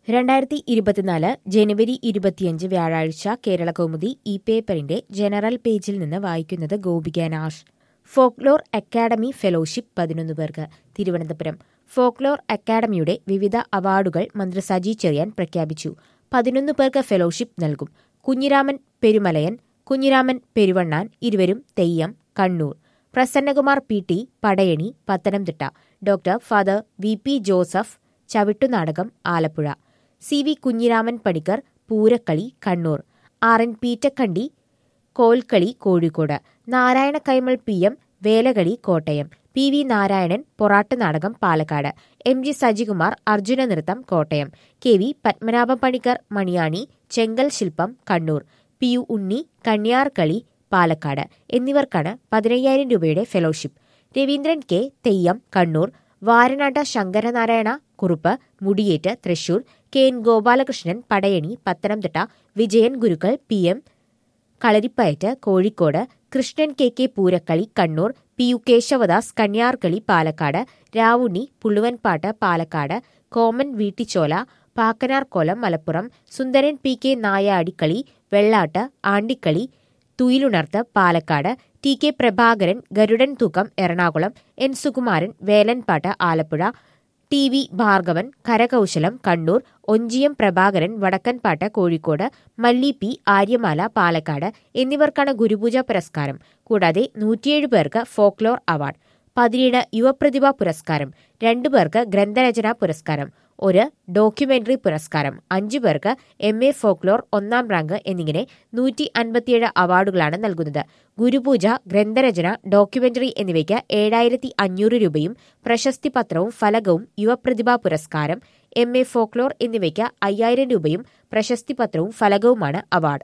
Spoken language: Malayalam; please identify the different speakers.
Speaker 1: രണ്ടായിരത്തി ഇരുപത്തിനാല് ജനുവരി ഇരുപത്തിയഞ്ച് വ്യാഴാഴ്ച കേരള കൗമുദി ഈ പേപ്പറിന്റെ ജനറൽ പേജിൽ നിന്ന് വായിക്കുന്നത് Gopika Nash folklore academy fellowship പതിനൊന്ന് പേർക്ക് തിരുവനന്തപുരം ഫോക്ലോർ അക്കാദമിയുടെ വിവിധ അവാർഡുകൾ മന്ത്രി സജി ചെറിയാൻ പ്രഖ്യാപിച്ചു പതിനൊന്ന് പേർക്ക് ഫെലോഷിപ്പ് നൽകും കുഞ്ഞിരാമൻ പെരുമലയൻ കുഞ്ഞിരാമൻ പെരുവണ്ണാൻ ഇരുവരും Theyyam Kannur Prasannakumar P T Padayani Pathanamthitta doctor father V P Joseph Chavittunatakam Alappuzha C V Kunhiraman Panicker Poorakkali Kannur R N Peettakandi Kolkali Kozhikode Narayana Kaimal P M Velakali Kottayam P V Narayanan Porattu Nadakam Palakkad M G Sajikumar Arjuna Nritham Kottayam K V Padmanabha Panicker Maniyani ചെങ്കൽ ശില്പം കണ്ണൂർ പി യു ഉണ്ണി കണ്യാർകളി പാലക്കാട് എന്നിവർക്കാണ് പതിനയ്യായിരം രൂപയുടെ fellowship Raveendran K Theyyam Kannur Varanatta Shankaranarayana Kurup Mudiyettu Thrissur K N Gopalakrishnan Padayani Pathanamthitta Vijayan Gurukkal P M Kalaripayattu Kozhikode Krishnan K K Poorakkali Kannur P U Keshavadas Kanyarkali Palakkad Ravunni Pulluvanpattu Palakkad Koman Veettichola Pakkanarkolam Malappuram Sundaran P K Nayadikkali Vellattu Andikkali Thuyilunarthu Palakkad T K Prabhakaran Garudan Thookkam Ernakulam N Sukumaran Velanpattu Alappuzha T V Bhargavan കരകൗശലം കണ്ണൂർ ഒഞ്ചിയം പ്രഭാകരൻ വടക്കൻപാട്ട് കോഴിക്കോട് മല്ലി പി ആര്യമാല പാലക്കാട് എന്നിവർക്കാണ് ഗുരുപൂജ പുരസ്കാരം കൂടാതെ നൂറ്റിയേഴ് പേർക്ക് ഫോക്ലോർ അവാർഡ് പതിനേഴ് യുവപ്രതിഭ പുരസ്കാരം രണ്ടു പേർക്ക് ഗ്രന്ഥരചനാ പുരസ്കാരം ഒരു ഡോക്യുമെന്ററി പുരസ്കാരം അഞ്ചു പേർക്ക് എം എ ഫോക്ലോർ ഒന്നാം റാങ്ക് എന്നിങ്ങനെ നൂറ്റി അൻപത്തിയേഴ് അവാർഡുകളാണ് നൽകുന്നത് ഗുരുപൂജ ഗ്രന്ഥരചന ഡോക്യുമെന്ററി എന്നിവയ്ക്ക് ഏഴായിരത്തി അഞ്ഞൂറ് രൂപയും പ്രശസ്തി പത്രവും ഫലകവും യുവപ്രതിഭാ പുരസ്കാരം എം എ ഫോക്ലോർ എന്നിവയ്ക്ക് അയ്യായിരം രൂപയും പ്രശസ്തി പത്രവും ഫലകവുമാണ് അവാർഡ്